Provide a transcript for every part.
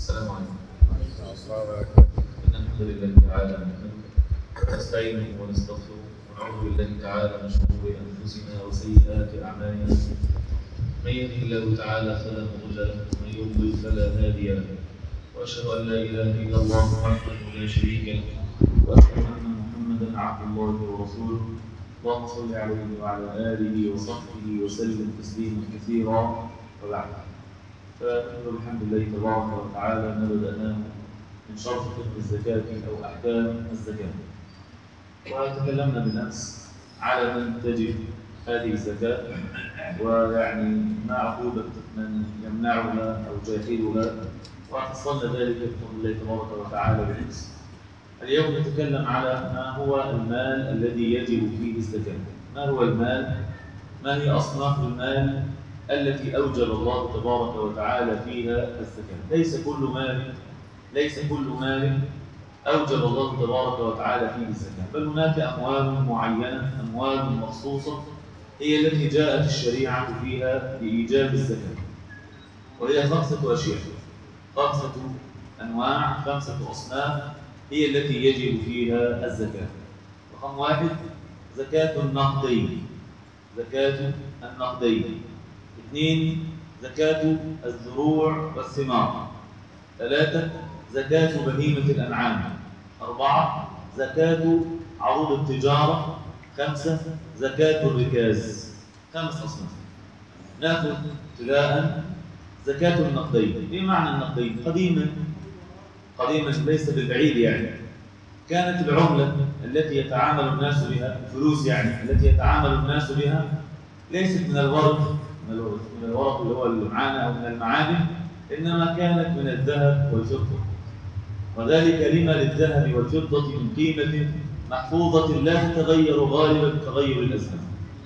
السلام عليكم السلام عليكم إن الحمد لله تعالى نحمده ونستعينه ونستغفره ونعوذ بالله تعالى من شرور أنفسنا وسيئات أعمالنا من يهده الله تعالى فلا مضل له ومن يضلل فلا هادي له وأشهد أن لا إله إلا الله وحده لا شريك له وأشهد أن محمدا عبد الله ورسوله اللهم صل عليه وعلى آله وصحبه وسلم تسليما كثيرا وبعد فنقول الحمد لله تبارك وتعالى ما بدأناه من شرط فقه الزكاة أو أحكام الزكاة وتكلمنا بالأمس على من تجب هذه الزكاة ويعني ما عقوبة من يمنعها أو جاهلها وفصلنا ذلك بفضل الله تبارك وتعالى بالأمس اليوم نتكلم على ما هو المال الذي يجب فيه الزكاة ما هو المال؟ ما هي أصناف المال التي أوجب الله تبارك وتعالى فيها الزكاة ليس كل مال ليس كل مال أوجب الله تبارك وتعالى فيه الزكاة بل هناك أموال معينة أموال مخصوصة هي التي جاءت الشريعة فيها بإيجاب الزكاة وهي خمسة أشياء خمسة أنواع خمسة أصناف هي التي يجب فيها الزكاة رقم واحد زكاة النقدين زكاة النقدين اثنين زكاة الزروع والثمار ثلاثة زكاة بهيمة الأنعام أربعة زكاة عروض التجارة خمسة زكاة الركاز خمس أصناف ناخذ ابتداء زكاة النقدين إيه معنى النقدين؟ قديما قديما ليس بالبعيد يعني كانت العملة التي يتعامل الناس بها الفلوس يعني التي يتعامل الناس بها ليست من الورق من الورق, من الورق اللي هو اللي معانا أو من المعادن إنما كانت من الذهب والفضة وذلك لما للذهب والفضة من قيمة محفوظة لا تتغير غالبا بتغير الأزمان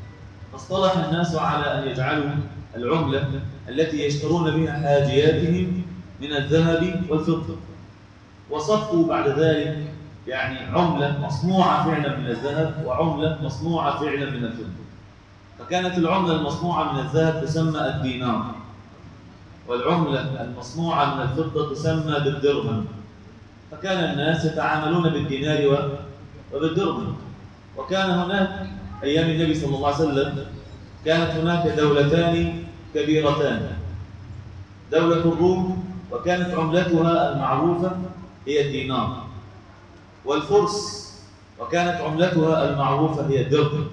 فاصطلح الناس على أن يجعلوا العملة التي يشترون بها حاجياتهم من الذهب والفضة وصفوا بعد ذلك يعني عملة مصنوعة فعلا من الذهب وعملة مصنوعة فعلا من الفضة فكانت العملة المصنوعة من الذهب تسمى الدينار والعملة المصنوعة من الفضة تسمى بالدرهم فكان الناس يتعاملون بالدينار وبالدرهم وكان هناك أيام النبي صلى الله عليه وسلم كانت هناك دولتان كبيرتان دولة الروم وكانت عملتها المعروفة هي الدينار والفرس وكانت عملتها المعروفة هي الدرهم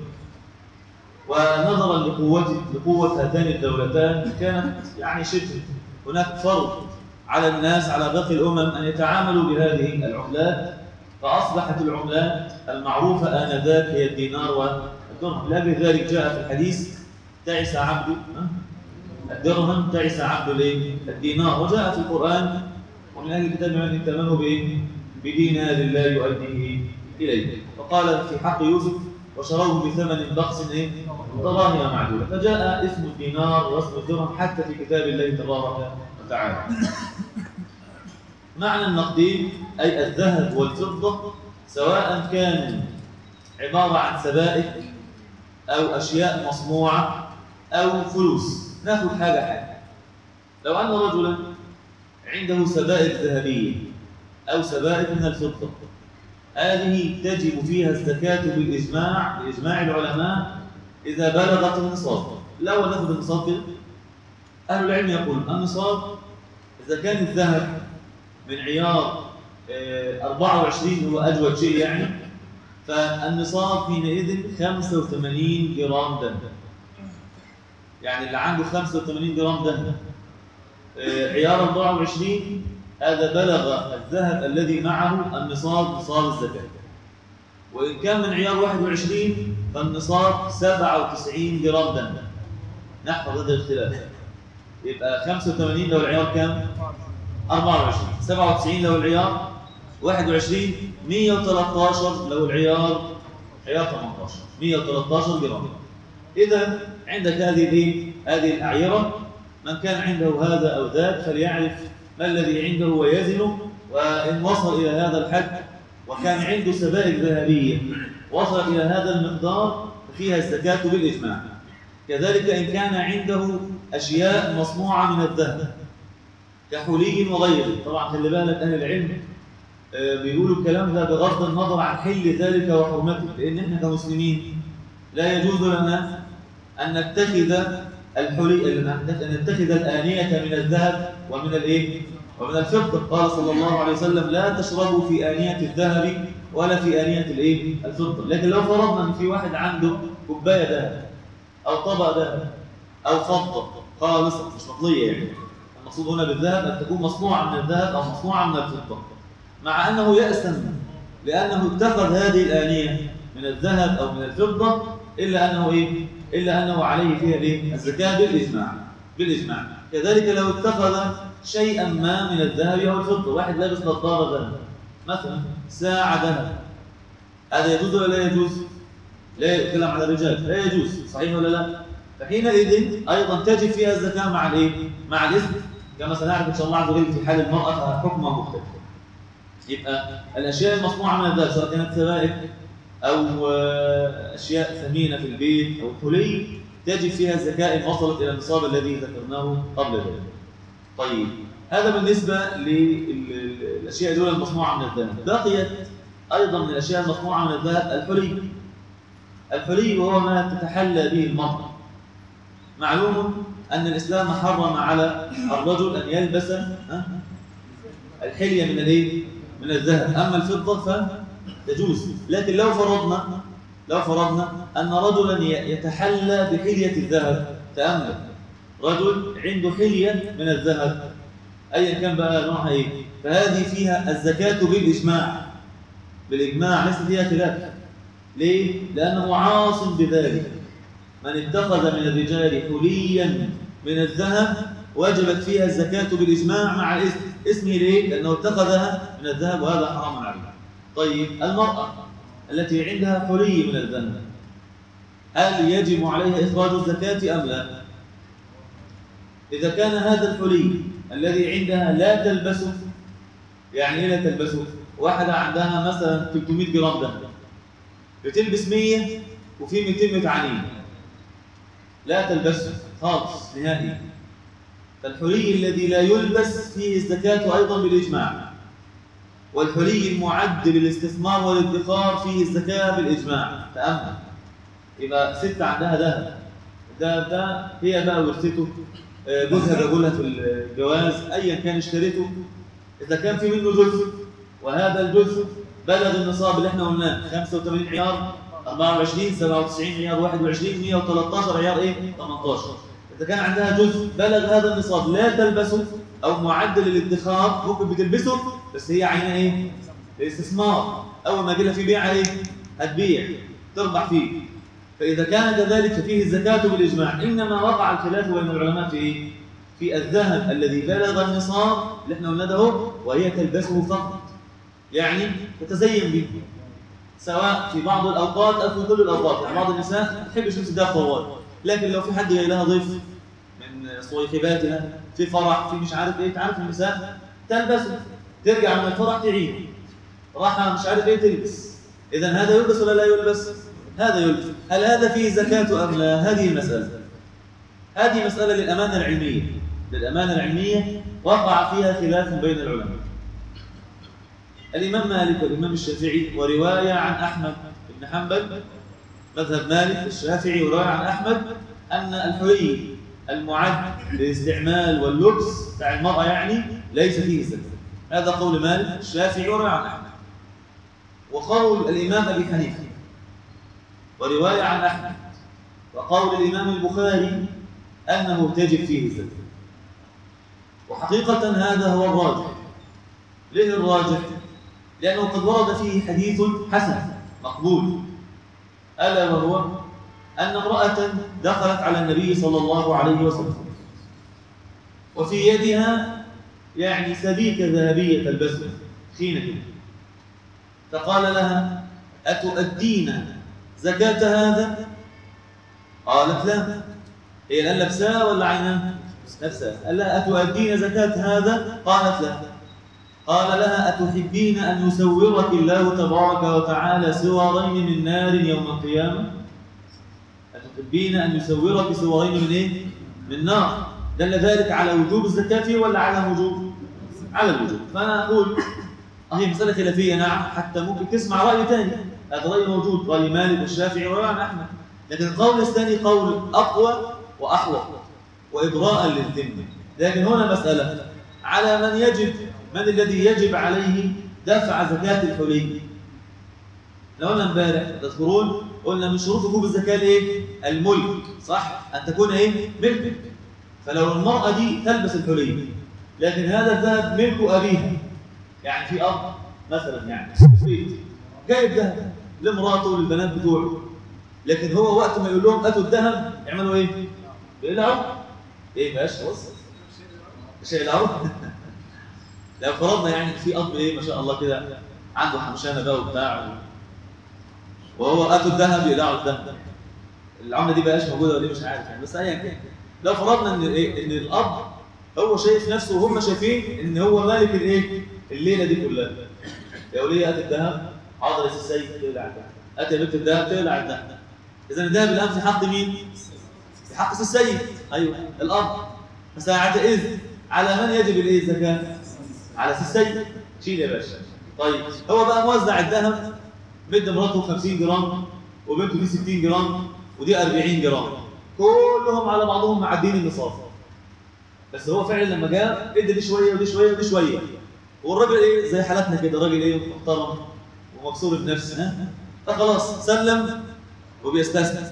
ونظرا لقوة لقوة هاتان الدولتان كانت يعني شبه هناك فرض على الناس على باقي الأمم أن يتعاملوا بهذه العملات فأصبحت العملات المعروفة آنذاك هي الدينار والدرهم لأجل ذلك جاء في الحديث تعس عبد الدرهم تعس عبد الدينار وجاء في القرآن ومن أهل الكتاب من يتمنه بإيه؟ بدينار لا يؤديه إليه وقال في حق يوسف وشروه بثمن بخس إيه؟ دراهم معدودة فجاء اسم الدينار واسم الدرهم حتى في كتاب الله تبارك وتعالى معنى النقدين أي الذهب والفضة سواء كانوا عبارة عن سبائك أو أشياء مصنوعة أو فلوس ناخذ حاجة حاجة لو أن رجلا عنده سبائك ذهبية أو سبائك من الفضة هذه تجب فيها الزكاة بالإجماع بإجماع العلماء إذا بلغت النصاب الأول ناخذ النصاب كده أهل العلم يقول النصاب إذا كان الذهب من عيار 24 هو أجود شيء يعني فالنصاب حينئذ 85 جرام دم يعني اللي عنده 85 جرام دم عيار 24 هذا بلغ الذهب الذي معه النصاب نصاب الزكاة وإن كان من عيار 21 فالنصاب 97 جرام دم نحفظ هذا الاختلاف يبقى 85 لو العيار كام؟ 24 97 لو العيار 21 113 لو العيار عيار 18 113 جرام إذا عندك هذه هذه الأعيرة من كان عنده هذا أو ذاك فليعرف ما الذي عنده ويزنه وإن وصل إلى هذا الحد وكان عنده سبائك ذهبية وصل إلى هذا المقدار فيها الزكاة بالإجماع كذلك إن كان عنده أشياء مصنوعة من الذهب كحلي وغيره طبعا خلي بالك أهل العلم آه، بيقولوا الكلام ده بغض النظر عن حل ذلك وحرمته لأن احنا كمسلمين لا يجوز لنا أن نتخذ الحلي أن نتخذ الآنية من الذهب ومن الإيه؟ ومن الفضة قال صلى الله عليه وسلم لا تشربوا في آنية الذهب ولا في آنية الإيه؟ الفضة لكن لو فرضنا أن في واحد عنده كوباية ذهب أو طبق ذهب أو فضة خالصة مش مطلية يعني المقصود هنا بالذهب أن تكون مصنوعة من الذهب أو مصنوعة من الفضة مع أنه يأسم لأنه اتخذ هذه الآنية من الذهب أو من الفضة إلا أنه إيه؟ إلا أنه عليه فيها الإيه؟ الزكاة بالإجماع بالإجماع كذلك لو اتخذ شيئا ما من الذهب أو الفضة واحد لابس نظارة ذهب مثلا ساعة ذهب هذا يجوز ولا لا يجوز؟ لا يتكلم على الرجال لا يجوز صحيح ولا لا؟ فحينئذ أيضا تجب فيها الزكاة مع الإيه؟ مع الإثم كما سنعرف إن شاء الله عز وجل في حال المرأة فحكمها مختلف يبقى الأشياء المصنوعة من الذهب سواء كانت سبائك أو آه، أشياء ثمينة في البيت أو حلي تجب فيها الزكاة إن وصلت إلى النصاب الذي ذكرناه قبل ذلك. طيب هذا بالنسبة للأشياء دول المصنوعة من الذهب. بقيت أيضا من الأشياء المصنوعة من الذهب الحلي. الحلي وهو ما تتحلى به المرأة. معلوم أن الإسلام حرم على الرجل أن يلبس ها، الحلية من الإيه؟ من الذهب، أما الفضة فتجوز، لكن لو فرضنا لو فرضنا أن رجلا ي- يتحلى بحلية الذهب، تأمل رجل عنده حلية من الذهب أيا كان بقى نوعها إيه، فهذه فيها الزكاة بالإجماع بالإجماع ليس فيها خلاف ليه؟ لأنه عاص بذلك من اتخذ من الرجال حليا من الذهب وجبت فيها الزكاة بالإجماع مع الاسم اسمه ليه؟ لأنه اتخذها من الذهب وهذا حرام عليه طيب المرأة التي عندها حلي من الذهب هل يجب عليها إخراج الزكاة أم لا؟ إذا كان هذا الحلي الذي عندها لا تلبسه يعني إيه لا تلبسه؟ واحدة عندها مثلا 300 جرام ذهب بتلبس 100 وفي 200 متعانين لا تلبسه خالص نهائي فالحلي الذي لا يلبس فيه الزكاة أيضا بالإجماع والحلي المعد للاستثمار والادخار فيه الزكاة بالإجماع تأمل يبقى ست عندها ذهب الذهب ده هي بقى ورثته آه، جوزها جابوا لها في الجواز أيا كان اشتريته إذا كان في منه جزء وهذا الجزء بلغ النصاب اللي احنا قلناه 85 عيار 24 97 عيار 21 113 عيار ايه 18 اذا كان عندها جزء بلغ هذا النصاب لا تلبسه او معدل للادخار ممكن بتلبسه بس هي عينها ايه الاستثمار اول ما يجي لها في بيع ايه هتبيع تربح فيه فاذا كان كذلك ففيه الزكاه بالاجماع انما وقع الخلاف بين العلماء في ايه في الذهب الذي بلغ النصاب اللي احنا قلنا ده هو وهي تلبسه فقط يعني تتزين به سواء في بعض الاوقات او في كل الاوقات يعني بعض النساء ما تحبش تلبس ده طوال لكن لو في حد جاي لها ضيف من صويحباتها في فرح في مش عارف ايه تعرف النساء تلبسه ترجع من الفرح تعيد راحه مش عارف ايه تلبس اذا هذا يلبس ولا لا يلبس هذا يلبس هل هذا فيه زكاه ام لا هذه المساله هذه مساله للامانه العلميه للامانه العلميه وقع فيها خلاف بين العلماء الإمام مالك والإمام الشافعي ورواية عن أحمد بن حنبل مذهب مالك الشافعي ورواية عن أحمد أن الحلي المعد للاستعمال واللبس بتاع المرأة يعني ليس فيه زكاة هذا قول مالك الشافعي ورواية عن أحمد وقول الإمام أبي حنيفة ورواية عن أحمد وقول الإمام البخاري أنه تجب فيه الزكاة وحقيقة هذا هو الراجح ليه الراجح؟ لأنه قد ورد فيه حديث حسن مقبول ألا وهو أن امرأة دخلت على النبي صلى الله عليه وسلم وفي يدها يعني سبيكة ذهبية تلبسها خينة كده فقال لها أتؤدين زكاة هذا؟ قالت لا هي الآن لابساه ولا عيناه؟ لابساه قال لها أتؤدين زكاة هذا؟ قالت لا قال لها أتحبين أن يسورك الله تبارك وتعالى سوارين من نار يوم القيامة أتحبين أن يسورك سوارين من إيه؟ من نار دل ذلك على وجوب الزكاة فيه ولا على وجوب؟ على الوجوب فأنا أقول هي مسألة خلافية نعم حتى ممكن تسمع رأي ثاني هذا رأي موجود رأي مالك والشافعي ورأي أحمد لكن القول الثاني قول أقوى وأحوط وإبراء للذمة لكن هنا مسألة على من يجب من الذي يجب عليه دفع زكاة الحلي لو قلنا امبارح تذكرون قلنا من شروط وجوب الزكاة الايه؟ الملك صح؟ أن تكون ايه؟ ملكك فلو المرأة دي تلبس الحلي لكن هذا الذهب ملك أبيها يعني في أب مثلا يعني في البيت جايب ذهب لمراته وللبنات بتوعه لكن هو وقت ما يقول لهم هاتوا الذهب يعملوا ايه؟ يقلعوا ايه ماشي خلاص مش هيقلعوا لو فرضنا يعني في اب ايه ما شاء الله كده عنده حمشانه بقى وبتاع وهو اتوا الذهب يقلعوا الذهب العمله دي بقاش موجوده ولا إيه مش عارف يعني بس ايا كان لو فرضنا ان ايه ان الاب هو شايف نفسه وهم شايفين ان هو مالك الايه الليله دي كلها يا وليه هات الذهب حاضر يا سي السيد تقلع الذهب هات يا بنت الذهب تقلع الذهب اذا الذهب الان في حق مين؟ في حق سي السيد ايوه الاب فساعتئذ على من يجب الايه الزكاه؟ على سي السيد شيل يا باشا طيب هو بقى موزع الذهب مد مراته 50 جرام وبنته دي 60 جرام ودي 40 جرام كلهم على بعضهم معدين النصاب بس هو فعلا لما جاء ادى دي شويه ودي شويه ودي شويه والراجل ايه زي حالتنا كده راجل ايه محترم ومبسوط بنفسه ها فخلاص سلم وبيستسلم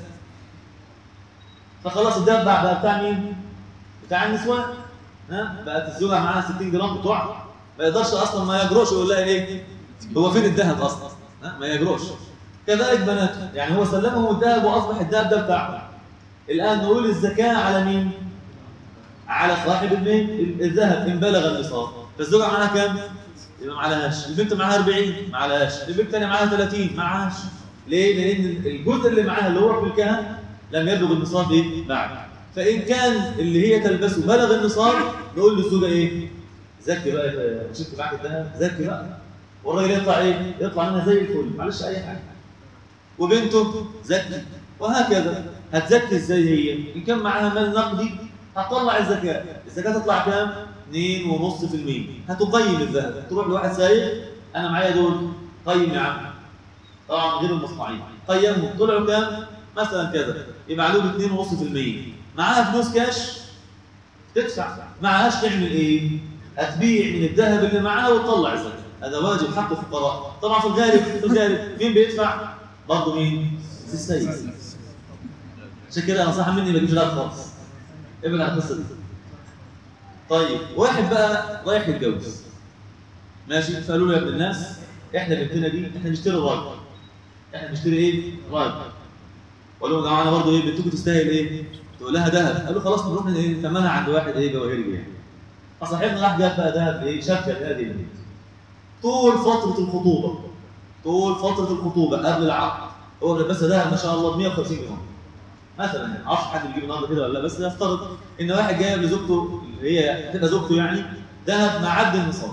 فخلاص الدهب بقى بقى بتاع مين؟ بتاع النسوان ها بقت الزوجه معاها 60 جرام بتوعها ما يقدرش اصلا ما يجروش يقول لها ايه؟ هو فين الذهب اصلا؟ ها ما يجروش كذلك بناته يعني هو سلمهم الذهب واصبح الذهب ده بتاعهم الان نقول الزكاه على مين؟ على صاحب المين الذهب ان بلغ النصاب فالزوجه معاها كام؟ يبقى ما عليهاش البنت معاها 40 ما عليهاش البنت الثانيه معاها 30 ما معاهاش ليه؟ لان الجزء اللي معاها اللي هو في الكهن لم يبلغ النصاب ايه؟ بعد فان كان اللي هي تلبسه بلغ النصاب نقول للزوجه ايه؟ زكي بقى يا شفت معاك الذهب زكي بقى والراجل يطلع ايه؟ يطلع منها زي الفل معلش اي حاجه وبنته زكي وهكذا هتزكي ازاي هي؟ ان كان معاها مال نقدي هتطلع الزكاه الزكاه تطلع كام؟ 2.5% هتقيم الذهب تروح لواحد سايق انا معايا دول قيم يا عم طبعا غير المصنعين قيمهم طلعوا كام؟ مثلا كذا يبقى عليهم 2.5% معاها فلوس كاش تدفع معهاش تعمل ايه؟ هتبيع من الذهب اللي معاها وتطلع الزكاه هذا واجب حق الفقراء طبعا في الغالب في الغالب مين بيدفع؟ برضه مين؟ السيد عشان كده نصيحه مني ما تجيبش دهب خالص ابعد عن القصه دي طيب واحد بقى رايح يتجوز ماشي فقالوا له يا ابن الناس احنا بنتنا دي احنا نشتري راجل احنا نشتري ايه؟ راجل وقالوا له يا جماعه انا برضه ايه بنتكم تستاهل ايه؟ تقول لها ذهب قالوا خلاص نروح ايه ثمنها عند واحد ايه جواهري يعني فصاحبنا راح جاب بقى ذهب ايه شبكه هذه البنت طول فتره الخطوبه طول فتره الخطوبه قبل العقد هو لابسها ذهب ما شاء الله ب 150 جرام مثلا يعني معرفش حد بيجيب النهارده كده ولا لا بس نفترض ان واحد جايب لزوجته اللي هي هتبقى زوجته يعني ذهب معدي النصاب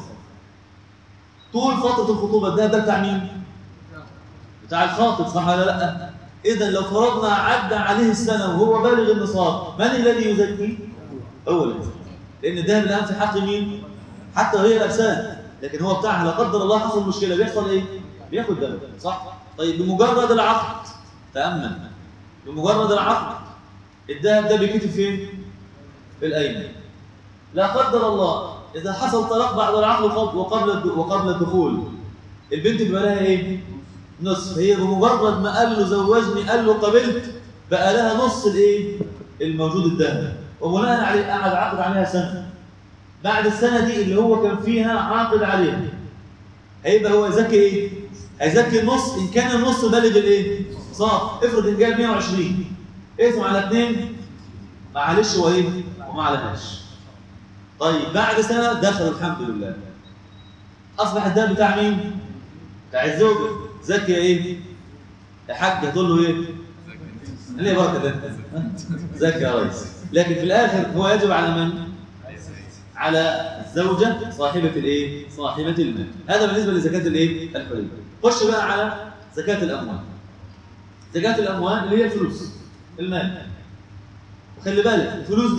طول فتره الخطوبه الذهب ده بتاع مين؟ بتاع الخاطب صح ولا لا؟ اذا لو فرضنا عدى عليه السنه وهو بالغ النصاب من الذي يزكي؟ هو اللي يزكي لان الذهب الان في حق مين؟ حتى وهي لابساه لكن هو بتاعها لا قدر الله حصل مشكله بيحصل ايه؟ بياخد دم صح؟ طيب بمجرد العقد تامل بمجرد العقد الذهب ده بيكتب فين؟ في الايمن لا قدر الله اذا حصل طلاق بعد العقد وقبل وقبل وقبل الدخول البنت بيبقى لها ايه؟ نصف هي بمجرد ما قال له زوجني قال له قبلت بقى لها نص الايه؟ الموجود الذهب وبناء عليه قعد عقد عليها سنه بعد السنه دي اللي هو كان فيها عاقد عليها هيبقى هو يزكي ايه؟ هيزكي النص ان كان النص بالغ الايه؟ صار افرض ان جاب 120 اقسم على اثنين معلش هو ايه؟ وما عليهاش طيب بعد سنه دخل الحمد لله اصبح الدم بتاع مين؟ بتاع الزوجه زكي ايه؟ يا حاج هتقول له ايه؟ ليه بركه ده؟ زكي يا ريس لكن في الاخر هو يجب على من؟ على الزوجه صاحبه الايه؟ صاحبه المال هذا بالنسبه لزكاه الايه؟ الحلي خش بقى على زكاه الاموال زكاه الاموال اللي هي الفلوس المال وخلي بالك الفلوس دي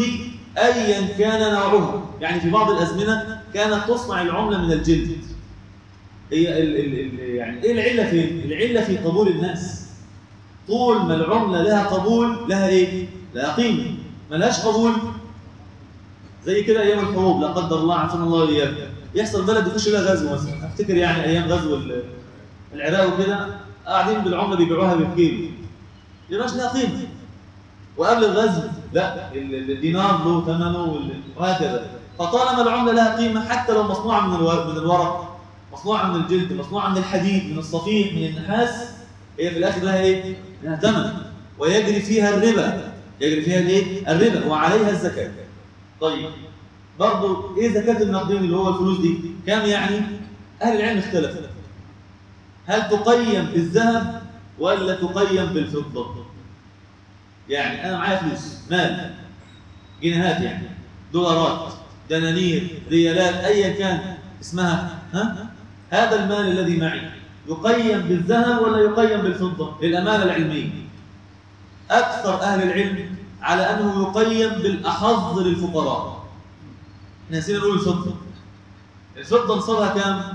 ايا كان نوعها يعني في بعض الازمنه كانت تصنع العمله من الجلد هي ال ال ال يعني ايه العله فين العله في قبول الناس طول ما العمله لها قبول لها ايه لها قيمه ملهاش قبول زي كده ايام الحروب لا قدر الله عافانا الله واياكم يحصل بلد يخش لها غزو مثلا افتكر يعني ايام غزو ال- العراق وكده قاعدين بالعمله بيبيعوها بالكيلو يبقاش لها قيمه وقبل الغزو لا ال- ال- الدينار له ثمنه وال- وهكذا فطالما العمله لها قيمه حتى لو مصنوعه من الورق من الورق مصنوعه من الجلد مصنوعه من الحديد من الصفيح من النحاس هي في الاخر لها ايه؟ لها ثمن ويجري فيها الربا يجري فيها الايه؟ الربا وعليها الزكاه طيب برضه ايه زكاه النقدين اللي هو الفلوس دي؟ كام يعني؟ اهل العلم اختلفوا هل تقيم بالذهب ولا تقيم بالفضه؟ يعني انا معايا فلوس مال جنيهات يعني دولارات دنانير ريالات ايا كان اسمها ها هذا المال الذي معي يقيم بالذهب ولا يقيم بالفضه للامانه العلميه اكثر اهل العلم على انه يقيم بالاحظ للفقراء احنا نسينا نقول الفضه الفضه نصابها كام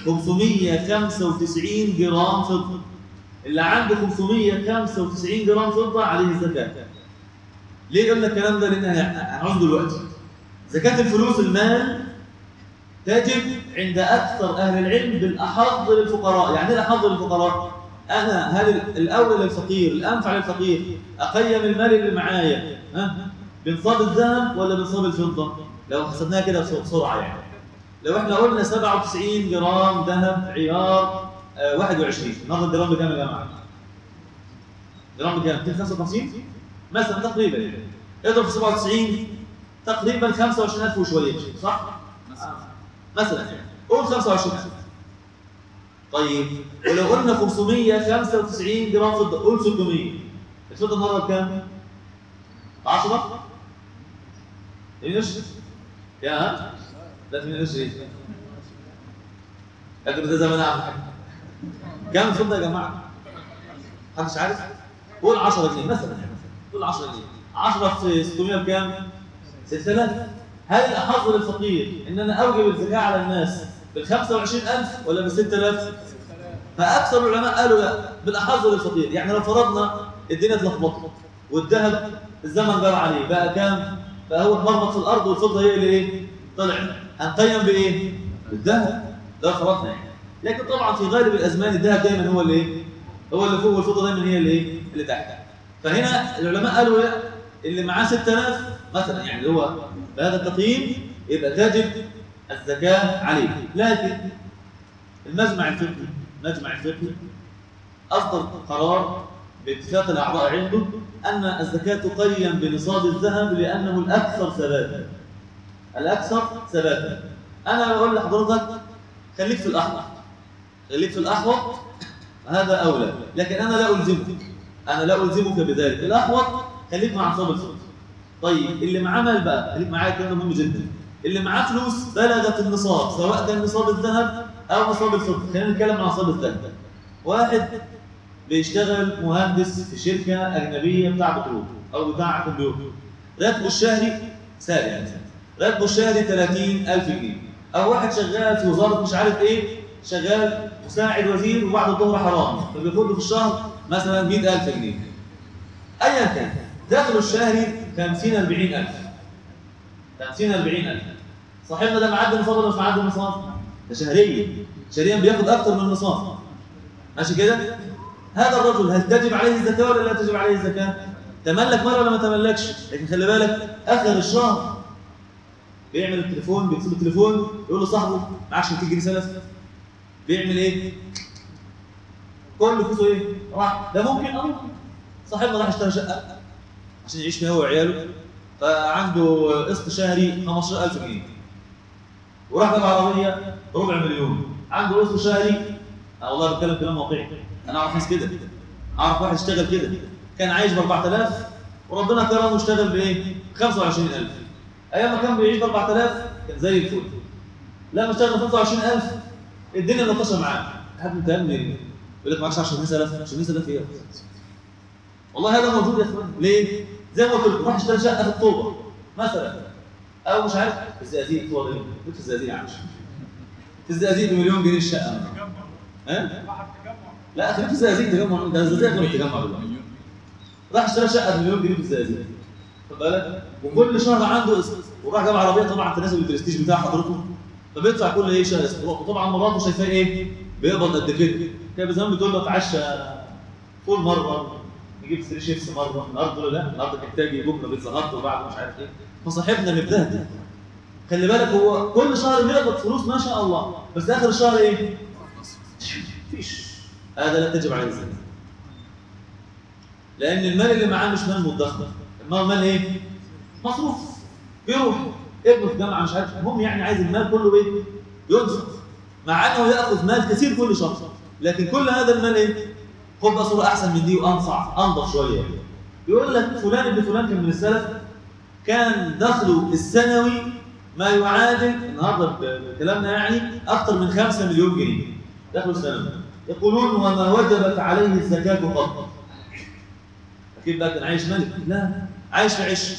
595 جرام فضه اللي عنده 595 جرام فضه عليه الزكاه ليه قلنا الكلام ده لان هنعوز دلوقتي زكاه الفلوس المال تجب عند اكثر اهل العلم بالاحظ للفقراء يعني ايه الاحظ للفقراء انا هل الاولى للفقير الانفع للفقير اقيم المال اللي معايا ها بنصاب الذهب ولا بنصاب الفضه لو حسبناها كده بسرعه يعني لو احنا قلنا 97 جرام ذهب عيار آه 21 النهارده الجرام بكام يا جماعه؟ جرام بكام؟ 255 مثلا تقريبا يعني اضرب في 97 تقريبا 25000 وشويه صح؟ مثلا قول 25000 طيب ولو قلنا 595 جرام فضه قول 600 الفضه النهارده بكام؟ 10 ايش؟ يا ها؟ لا من ايش ايه؟ لكن ده زمان اعمل حاجه كام الفضه يا جماعه؟ محدش عارف؟ قول 10 جنيه مثلا يعني قول 10 جنيه 10 في 600 بكام؟ 6000 هل الاحظ للفقير ان انا اوجب الزكاه على الناس بال 25000 ولا بال 6000 فاكثر العلماء قالوا لا بالاحظ للفقير يعني لو فرضنا الدنيا اتلخبطت والذهب الزمن جرى عليه بقى كام بقى هو اتمرمط في الارض والفضه هي اللي ايه طلع هنقيم بايه بالذهب ده فرضنا يعني لكن طبعا في غالب الازمان الذهب دايما هو اللي ايه هو اللي فوق والفضه دايما هي اللي ايه اللي تحت فهنا العلماء قالوا لا اللي معاه 6000 مثلا يعني اللي هو بهذا التقييم يبقى تجب الزكاة عليه لكن المجمع الفقهي المجمع الفقهي أصدر قرار باتفاق الأعضاء عنده أن الزكاة تقيم بنصاب الذهب لأنه الأكثر ثباتا الأكثر ثباتا أنا بقول لحضرتك خليك في الأحوط خليك في الأحوط هذا أولى لكن أنا لا ألزمك أنا لا ألزمك بذلك الأحوط خليك مع نصاب الفضة طيب اللي معاه مال بقى خليك معايا الكلام ده مهم جدا اللي معاه فلوس بلغت النصاب سواء كان نصاب الذهب او نصاب الفضه خلينا نتكلم عن نصاب الذهب واحد بيشتغل مهندس في شركه اجنبيه بتاع بترول او بتاع كمبيوتر راتبه الشهري ساري يعني راتبه الشهري 30000 جنيه او واحد شغال في وزاره مش عارف ايه شغال مساعد وزير وبعد الظهر حرام فبياخد له في الشهر مثلا 100000 جنيه ايا كان دخله الشهري 50 40000 50 40000 صاحبنا ده معدي النصاب ولا مش معدي النصاب؟ ده شهريا شهريا بياخد اكتر من النصاب ماشي كده؟ هذا الرجل هل تجب عليه الزكاه ولا لا تجب عليه الزكاه؟ تملك مره ولا ما تملكش؟ لكن خلي بالك اخر الشهر بيعمل التليفون بيكتب التليفون يقول لصاحبه معكش 200 جنيه سلف بيعمل ايه؟ كل فلوسه ايه؟ راح ده ممكن اه صاحبنا راح اشترى شقه عشان يعيش فيها هو وعياله فعنده قسط شهري 15000 جنيه وراح جاب عربيه ربع مليون عنده قسط شهري أنا والله بتكلم كلام واقعي انا اعرف ناس كده اعرف واحد اشتغل كده كان عايش ب 4000 وربنا كرمه واشتغل بايه؟ 25000 ايام ما كان بيعيش ب 4000 كان زي الفل لما اشتغل 25000 الدنيا ملطشه معاه حد متهمني يقول لك معكش 10000 10000 ايه والله هذا موجود يا اخوان ليه؟ زي ما قلت لكم راح اشتري شقه في الطوبه مثلا او مش عارف في الزقازيق هو ده في الزقازيق يا عم في الزقازيق بمليون جنيه الشقه ها لا خليك في الزقازيق تجمع ده الزقازيق غير التجمع دلوقتي راح اشترى شقه بمليون جنيه في الزقازيق خد بالك وكل شهر عنده قسط وراح جاب عربيه طبعا تناسب البرستيج بتاع حضرته فبيدفع كل ايه شهر قسط وطبعا مراته شايفاه ايه بيقبض قد كده كان زمان بتقول له اتعشى فول مره نجيب ثري شيفس مره النهارده لا النهارده محتاج بكره بيتزا هات وبعد مش عارف ايه فصاحبنا مبتهل خلي بالك هو كل شهر بيقبض فلوس ما شاء الله بس اخر الشهر ايه؟ فيش هذا لا تجب عليه الزكاه لان المال اللي معاه مش مال مدخر المال مال ايه؟ مصروف بيروح ابنه في جامعه مش عارف المهم يعني عايز المال كله ايه؟ ينفق مع انه ياخذ مال كثير كل شهر لكن كل هذا المال ايه؟ خد بقى صوره احسن من دي وانصع انضف شويه يعني. يقول لك فلان ابن فلان كان من السلف كان دخله السنوي ما يعادل النهارده بكلامنا يعني اكثر من 5 مليون جنيه دخله السنوي يقولون وما وجبت عليه الزكاه قط اكيد بقى كان عايش ملك لا عايش في عش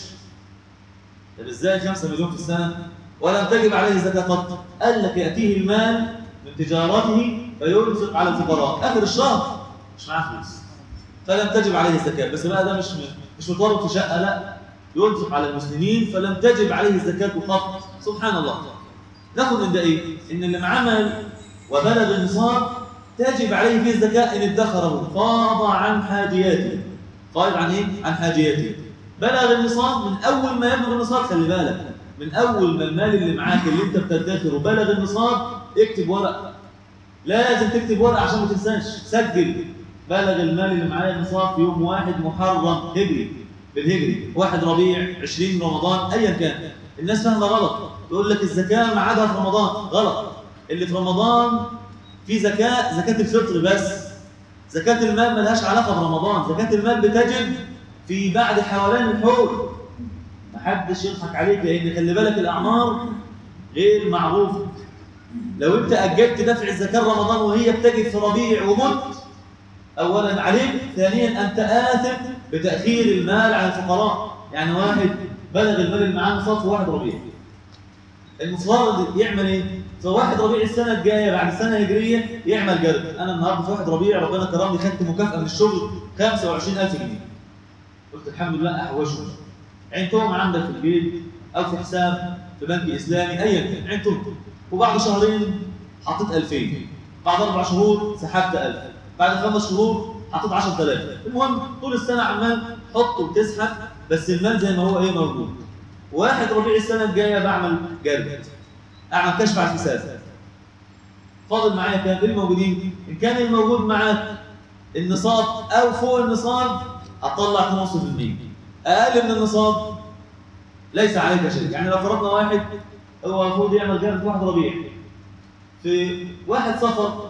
طب ازاي 5 مليون في السنه ولم تجب عليه الزكاه قط قال لك ياتيه المال من تجارته فينفق على الفقراء اخر الشهر مش معاه فلوس فلم تجب عليه الزكاه بس بقى ده مش مش متورط في شقه لا ينفق على المسلمين فلم تجب عليه الزكاه قط سبحان الله ناخد من ده ايه ان اللي معاه مال وبلغ النصاب تجب عليه فيه الزكاه ان ادخره فاض عن حاجياته فاض عن ايه عن حاجياته بلغ النصاب من اول ما يبلغ النصاب خلي بالك من اول ما المال اللي معاك اللي انت بتدخره بلغ النصاب اكتب ورق لازم تكتب ورق عشان ما تنساش سجل بلغ المال اللي معايا النصاب في يوم واحد محرم هجري بالهجري واحد ربيع 20 رمضان ايا كان الناس فاهمه غلط يقول لك الزكاه ميعادها في رمضان غلط اللي في رمضان في زكاه زكاه الفطر بس زكاه المال ملهاش علاقه برمضان زكاه المال بتجب في بعد حوالين الحول محدش يضحك عليك لان خلي بالك الاعمار غير معروفه لو انت اجلت دفع الزكاه رمضان وهي بتجب في ربيع ومت اولا عليك ثانيا انت اثم بتاخير المال عن الفقراء يعني واحد بلغ المال اللي معاه نصاب في واحد ربيع المفترض يعمل ايه؟ في واحد ربيع السنه الجايه بعد سنه هجريه يعمل جرد انا النهارده في واحد ربيع ربنا كرمني خدت مكافاه من الشغل 25000 جنيه قلت الحمد لله احوشهم عينتهم عندك في البيت او في حساب في بنك اسلامي ايا كان عينتهم وبعد شهرين حطيت 2000 بعد اربع شهور سحبت 1000 بعد خمس شهور حطيت 10000 المهم طول السنه عمال حط وتسحب بس المال زي ما هو ايه موجود واحد ربيع السنه الجايه بعمل جرد اعمل كشف على الحساب فاضل معايا كام ايه الموجودين ان كان الموجود معاك النصاب او فوق النصاب هتطلع 5% اقل من النصاب ليس عليك شيء يعني لو فرضنا واحد هو المفروض يعمل جرد في واحد ربيع في واحد سفر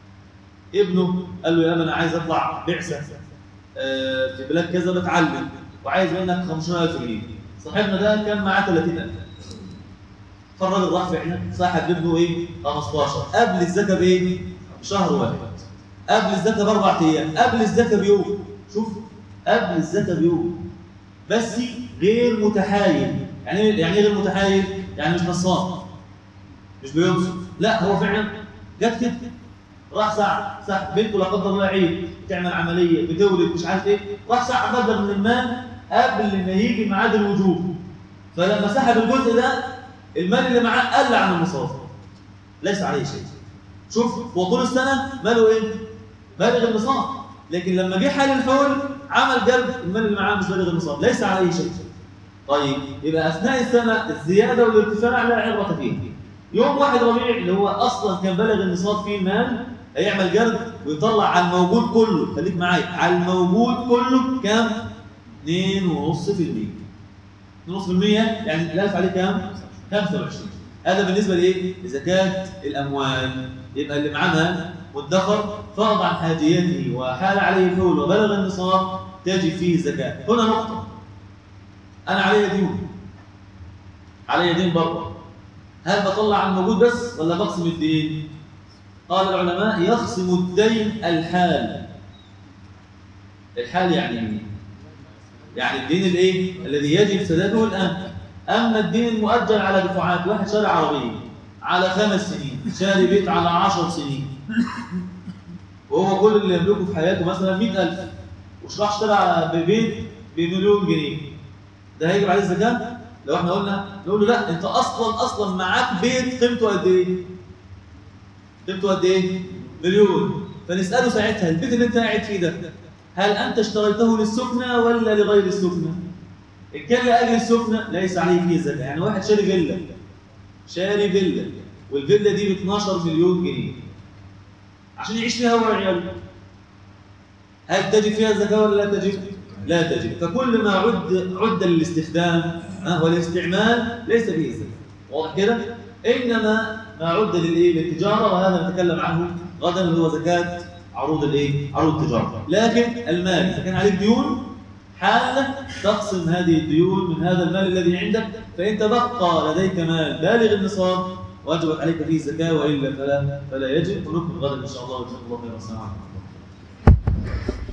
ابنه قال له يا ابني انا عايز اطلع بعثه آه، في بلاد كذا بتعلم وعايز منك 15000 جنيه صاحبنا ده كان معاه 30000 فالراجل راح فعلا صاحب ابنه ايه 15 قبل الزكاه بايه؟ بشهر واحد قبل الزكاه باربع ايام قبل الزكاه بيوم شوف قبل الزكاه بيوم بس غير متحايل يعني ايه يعني ايه غير متحايل؟ يعني مش نصاب مش بينصب لا هو فعلا جت كده راح ساعة ساعة بنته لا قدر الله عيد بتعمل عملية بتولد مش عارف ايه راح ساعة مبلغ من المال قبل ما يجي ميعاد الوجوب فلما سحب الجزء ده المال اللي معاه قل عن النصاب ليس عليه شيء شوف هو طول السنة ماله ايه؟ بالغ النصاب لكن لما جه حال الحول عمل جلب المال اللي معاه مش بالغ النصاب ليس عليه شيء طيب يبقى اثناء السنة الزيادة والارتفاع لا عبرة فيه يوم واحد ربيع اللي هو اصلا كان بالغ النصاب فيه المال هيعمل جرد ويطلع على الموجود كله خليك معايا على الموجود كله كام 2.5% 2.5% يعني الالف عليه كام 25 هذا بالنسبه لايه لزكاه الاموال يبقى اللي معاه مال وادخر فرض عن حاجيته وحال عليه الحول وبلغ النصاب تجب فيه الزكاه هنا نقطه انا علي ديون علي دين بره هل بطلع على الموجود بس ولا بقسم الدين قال العلماء يخصم الدين الحال الحال يعني ايه يعني الدين الايه الذي يجب سداده الان اما الدين المؤجل على دفعات واحد شاري عربيه على خمس سنين شاري بيت على عشر سنين وهو كل اللي يملكه في حياته مثلا 100000 وش راح اشترى ببيت بمليون جنيه ده هيجب عليه الزكاه لو احنا قلنا نقول له لا انت اصلا اصلا معاك بيت قيمته قد ايه قيمته قد ايه مليون فنساله ساعتها البيت اللي انت قاعد فيه ده هل انت اشتريته للسكنه ولا لغير السكنه ان كان لاجل السكنه ليس عليه فيه زكاه يعني واحد شاري فيلا شاري فيلا والفيلا دي ب 12 مليون جنيه عشان يعيش فيها هو وعياله هل تجب فيها الزكاه ولا لا تجب؟ لا تجب فكل ما عد عد للاستخدام ها، والاستعمال ليس فيه زكاه واضح كده؟ انما ما عد للايه؟ للتجاره وهذا نتكلم عنه غدا اللي هو زكاه عروض الايه؟ عروض التجاره لكن المال اذا كان عليك ديون حالة تقسم هذه الديون من هذا المال الذي عندك فإن تبقى لديك مال بالغ النصاب وجبت عليك فيه الزكاة وإلا فلا فلا يجب ونكمل غدا إن شاء الله وجزاكم الله خيرا والسلام عليكم